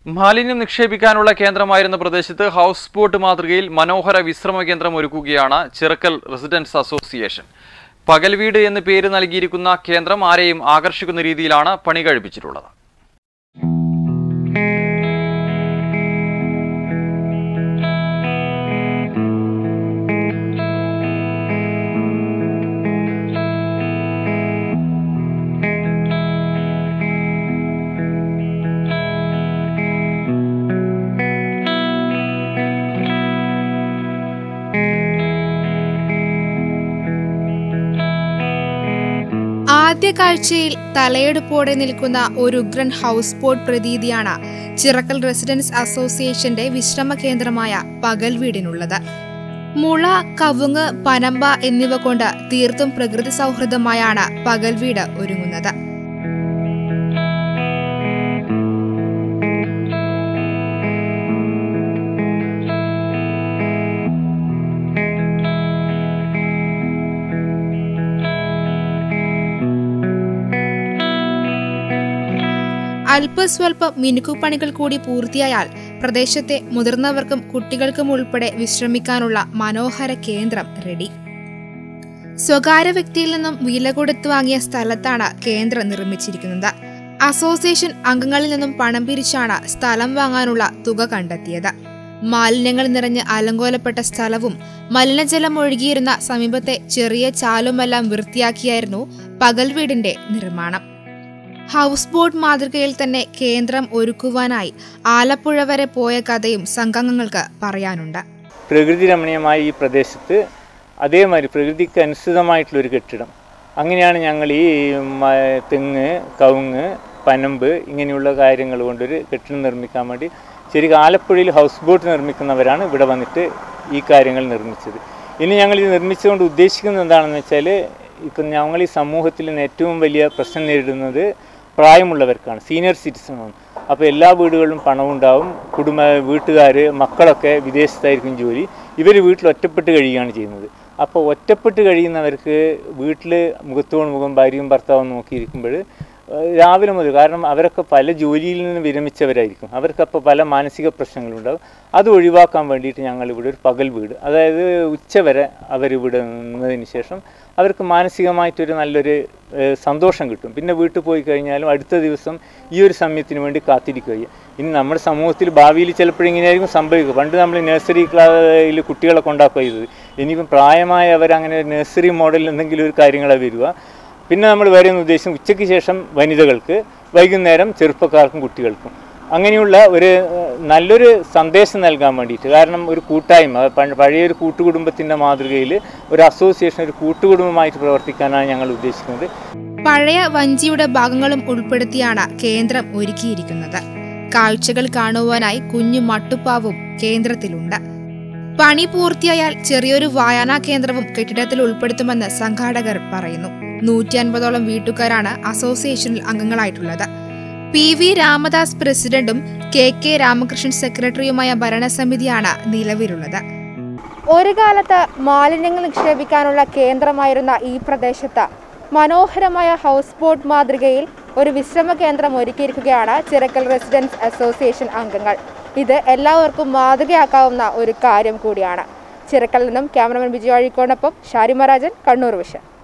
മാലിന്യം നിക്ഷേപിക്കാനുള്ള കേന്ദ്രമായിരുന്ന പ്രദേശത്ത് house boat മാതൃകയിൽ മനോഹര വിശ്രമ കേന്ദ്രം ഒരുക്കുകയാണ് ചിറക്കൽ റെസിഡൻസ് അസോസിയേഷൻ പകൽ വീട് എന്ന് പേര് നൽകിയിരിക്കുന്ന കേന്ദ്രം ആരെയും ആകർഷിക്കുന്ന രീതിയിലാണ് പണി കഴിപ്പിച്ചിട്ടുള്ളത് ആദ്യ കാഴ്ചയിൽ തലയെടുപ്പോടെ നിൽക്കുന്ന ഒരു ഉഗ്രൻ ഹൗസ് ബോട്ട് പ്രതീതിയാണ് ചിറക്കൽ റെസിഡൻസ് അസോസിയേഷന്റെ വിശ്രമ കേന്ദ്രമായ പകൽ വീടിനുള്ളത് മുള കവുങ്ങ് പനമ്പ എന്നിവ കൊണ്ട് തീർത്തും പ്രകൃതി സൗഹൃദമായാണ് പകൽ വീട് ഒരുങ്ങുന്നത് അല്പസ്വല്പം മിനുക്കുപണികൾ കൂടി പൂർത്തിയായാൽ പ്രദേശത്തെ മുതിർന്നവർക്കും കുട്ടികൾക്കും ഉൾപ്പെടെ വിശ്രമിക്കാനുള്ള മനോഹര കേന്ദ്രം റെഡി സ്വകാര്യ വ്യക്തിയിൽ നിന്നും വില കൊടുത്തു വാങ്ങിയ സ്ഥലത്താണ് കേന്ദ്രം നിർമ്മിച്ചിരിക്കുന്നത് അസോസിയേഷൻ അംഗങ്ങളിൽ നിന്നും പണം പിരിച്ചാണ് സ്ഥലം വാങ്ങാനുള്ള തുക കണ്ടെത്തിയത് മാലിന്യങ്ങൾ നിറഞ്ഞ് അലങ്കോലപ്പെട്ട സ്ഥലവും മലിനജലം ഒഴുകിയിരുന്ന സമീപത്തെ ചെറിയ ചാലുമെല്ലാം വൃത്തിയാക്കിയായിരുന്നു പകൽ വീടിന്റെ നിർമ്മാണം ഹൗസ് ബോട്ട് മാതൃകയിൽ തന്നെ കേന്ദ്രം ഒരുക്കുവാനായി ആലപ്പുഴ വരെ പോയ കഥയും സംഘാംഗങ്ങൾക്ക് പറയാനുണ്ട് പ്രകൃതി രമണീയമായ ഈ പ്രദേശത്ത് അതേമാതിരി പ്രകൃതിക്ക് അനുസൃതമായിട്ടുള്ള ഒരു കെട്ടിടം അങ്ങനെയാണ് ഞങ്ങൾ ഈ മ- തെങ്ങ് കവുങ്ങ് പനമ്പ് ഇങ്ങനെയുള്ള കാര്യങ്ങൾ കൊണ്ടൊരു കെട്ടിടം നിർമ്മിക്കാൻ വേണ്ടി ശരിക്കും ആലപ്പുഴയിൽ ഹൗസ് ബോട്ട് നിർമ്മിക്കുന്നവരാണ് ഇവിടെ വന്നിട്ട് ഈ കാര്യങ്ങൾ നിർമ്മിച്ചത് ഇനി ഞങ്ങൾ ഇത് നിർമ്മിച്ചുകൊണ്ട് ഉദ്ദേശിക്കുന്നത് എന്താണെന്ന് വെച്ചാൽ ഇപ്പം ഞങ്ങൾ ഈ സമൂഹത്തിൽ നിന്ന് ഏറ്റവും വലിയ പ്രശ്നം നേരിടുന്നത് പ്രായമുള്ളവർക്കാണ് സീനിയർ സിറ്റിസണാണ് അപ്പോൾ എല്ലാ വീടുകളിലും പണമുണ്ടാവും കുടുംബ വീട്ടുകാർ മക്കളൊക്കെ വിദേശത്തായിരിക്കും ജോലി ഇവർ വീട്ടിൽ ഒറ്റപ്പെട്ട് കഴിയുകയാണ് ചെയ്യുന്നത് അപ്പോൾ ഒറ്റപ്പെട്ട് കഴിയുന്നവർക്ക് വീട്ടിൽ മുഖത്തോട് മുഖം ഭാര്യയും ഭർത്താവും നോക്കിയിരിക്കുമ്പോൾ ഏഹ് രാവിലെ മുതൽ കാരണം അവരൊക്കെ പല ജോലിയിൽ നിന്ന് വിരമിച്ചവരായിരിക്കും അവർക്കപ്പോൾ പല മാനസിക പ്രശ്നങ്ങളുണ്ടാകും അത് ഒഴിവാക്കാൻ വേണ്ടിയിട്ട് ഞങ്ങൾ ഇവിടെ ഒരു പകൽ വീട് അതായത് ഉച്ചവരെ അവരിവിടെ നിന്നതിന് ശേഷം അവർക്ക് മാനസികമായിട്ടൊരു നല്ലൊരു ഏഹ് സന്തോഷം കിട്ടും പിന്നെ വീട്ടിൽ പോയി കഴിഞ്ഞാലും അടുത്ത ദിവസം ഈ ഒരു സമയത്തിന് വേണ്ടി കാത്തിരിക്കുക ഇനി നമ്മുടെ സമൂഹത്തിൽ ഭാവിയിൽ ചിലപ്പോൾ ഇങ്ങനെയായിരിക്കും സംഭവിക്കുക പണ്ട് നമ്മൾ നഴ്സറി ക്ലാസ്സിൽ കുട്ടികളെ കൊണ്ടാക്കുക ചെയ്തത് ഇനിയിപ്പം പ്രായമായ അവരങ്ങനെ നഴ്സറി മോഡലിൽ എന്തെങ്കിലും ഒരു കാര്യങ്ങളാണ് വരിക പിന്നെ നമ്മൾ വേറെ ഒന്ന് ഉദ്ദേശം ഉച്ചയ്ക്ക് ശേഷം വനിതകൾക്ക് വൈകുന്നേരം ചെറുപ്പക്കാർക്കും കുട്ടികൾക്കും അങ്ങനെയുള്ള ഒരു ഏഹ്, നല്ലൊരു സന്ദേശം നൽകാൻ വേണ്ടിയിട്ട് കാരണം ഒരു കൂട്ടായ്മ പ- പഴയ ഒരു കൂട്ടുകുടുംബത്തിൻ്റെ മാതൃകയിൽ ഒരു അസോസിയേഷൻ ഒരു കൂട്ടുകുടുംബമായിട്ട് പ്രവർത്തിക്കാനാണ് ഞങ്ങൾ ഉദ്ദേശിക്കുന്നത് പഴയ വഞ്ചിയുടെ ഭാഗങ്ങളും ഉൾപ്പെടുത്തിയാണ് കേന്ദ്രം ഒരുക്കിയിരിക്കുന്നത് കാഴ്ചകൾ കാണുവാനായി കുഞ്ഞു മട്ടുപ്പാവും കേന്ദ്രത്തിലുണ്ട് പണി പൂർത്തിയായാൽ ചെറിയൊരു വായനാ കേന്ദ്രവും കെട്ടിടത്തിൽ ഉൾപ്പെടുത്തുമെന്ന് സംഘാടകർ പറയുന്നു നൂറ്റി അൻപതോളം വീട്ടുകാരാണ് അസോസിയേഷനിൽ അംഗങ്ങളായിട്ടുള്ളത് പി വി രാമദാസ് പ്രസിഡന്റും കെ കെ രാമകൃഷ്ണൻ സെക്രട്ടറിയുമായ ഭരണസമിതിയാണ് നിലവിലുള്ളത് ഒരു കാലത്ത് മാലിന്യങ്ങൾ നിക്ഷേപിക്കാനുള്ള കേന്ദ്രമായിരുന്ന ഈ പ്രദേശത്ത് മനോഹരമായ ഹൗസ് ബോട്ട് മാതൃകയിൽ ഒരു വിശ്രമ കേന്ദ്രം ഒരുക്കിയിരിക്കുകയാണ് ചിറക്കൽ റെസിഡൻസ് അസോസിയേഷൻ അംഗങ്ങൾ ഇത് എല്ലാവർക്കും മാതൃകയാക്കാവുന്ന ഒരു കാര്യം കൂടിയാണ് ചിറക്കൽ നിന്നും ക്യാമറമാൻ ബിജു അഴിക്കോടൊപ്പം ഷാരിമരാജൻ കണ്ണൂർ വിഷൻ